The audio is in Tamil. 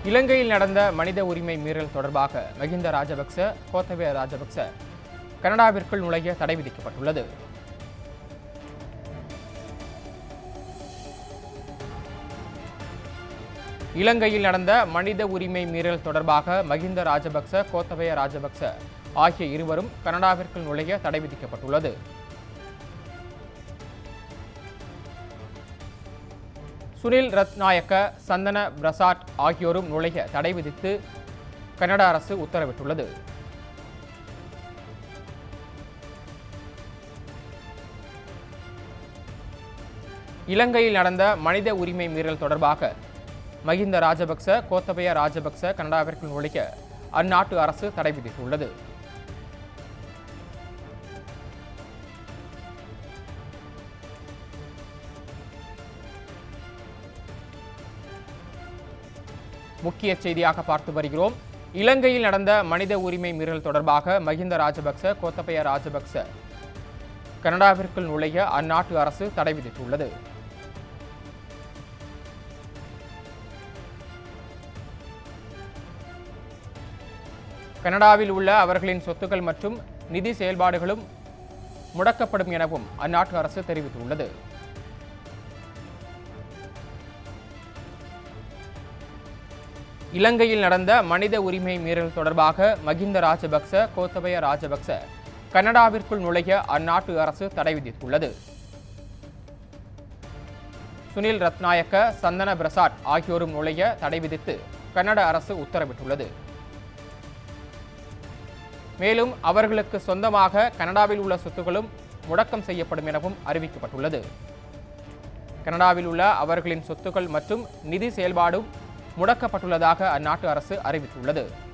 இலங்கையில் நடந்த மனித உரிமை மீறல் தொடர்பாக மகிந்த ராஜபக்ச கோத்தபய ராஜபக்ச கனடாவிற்குள் நுழைய தடை விதிக்கப்பட்டுள்ளது இலங்கையில் நடந்த மனித உரிமை மீறல் தொடர்பாக மகிந்த ராஜபக்ச கோத்தபய ராஜபக்ச ஆகிய இருவரும் கனடாவிற்குள் நுழைய தடை விதிக்கப்பட்டுள்ளது சுனில் ரத்நாயக்க சந்தன பிரசாட் ஆகியோரும் நுழைய தடை விதித்து கனடா அரசு உத்தரவிட்டுள்ளது இலங்கையில் நடந்த மனித உரிமை மீறல் தொடர்பாக மகிந்த ராஜபக்ச கோத்தபய ராஜபக்ச கனடாவிற்குள் நுழைய அந்நாட்டு அரசு தடை விதித்துள்ளது முக்கிய செய்தியாக பார்த்து வருகிறோம் இலங்கையில் நடந்த மனித உரிமை மீறல் தொடர்பாக மகிந்த ராஜபக்ச கோத்தபய ராஜபக்ச கனடாவிற்குள் நுழைய அந்நாட்டு அரசு தடை விதித்துள்ளது கனடாவில் உள்ள அவர்களின் சொத்துக்கள் மற்றும் நிதி செயல்பாடுகளும் முடக்கப்படும் எனவும் அந்நாட்டு அரசு தெரிவித்துள்ளது இலங்கையில் நடந்த மனித உரிமை மீறல் தொடர்பாக மகிந்த ராஜபக்ச கோத்தபய ராஜபக்ச கனடாவிற்குள் நுழைய அந்நாட்டு அரசு தடை விதித்துள்ளது சுனில் ரத்நாயக்க சந்தன பிரசாட் ஆகியோரும் நுழைய தடை விதித்து கன்னட அரசு உத்தரவிட்டுள்ளது மேலும் அவர்களுக்கு சொந்தமாக கனடாவில் உள்ள சொத்துக்களும் முடக்கம் செய்யப்படும் எனவும் அறிவிக்கப்பட்டுள்ளது கனடாவில் உள்ள அவர்களின் சொத்துக்கள் மற்றும் நிதி செயல்பாடும் முடக்கப்பட்டுள்ளதாக அந்நாட்டு அரசு அறிவித்துள்ளது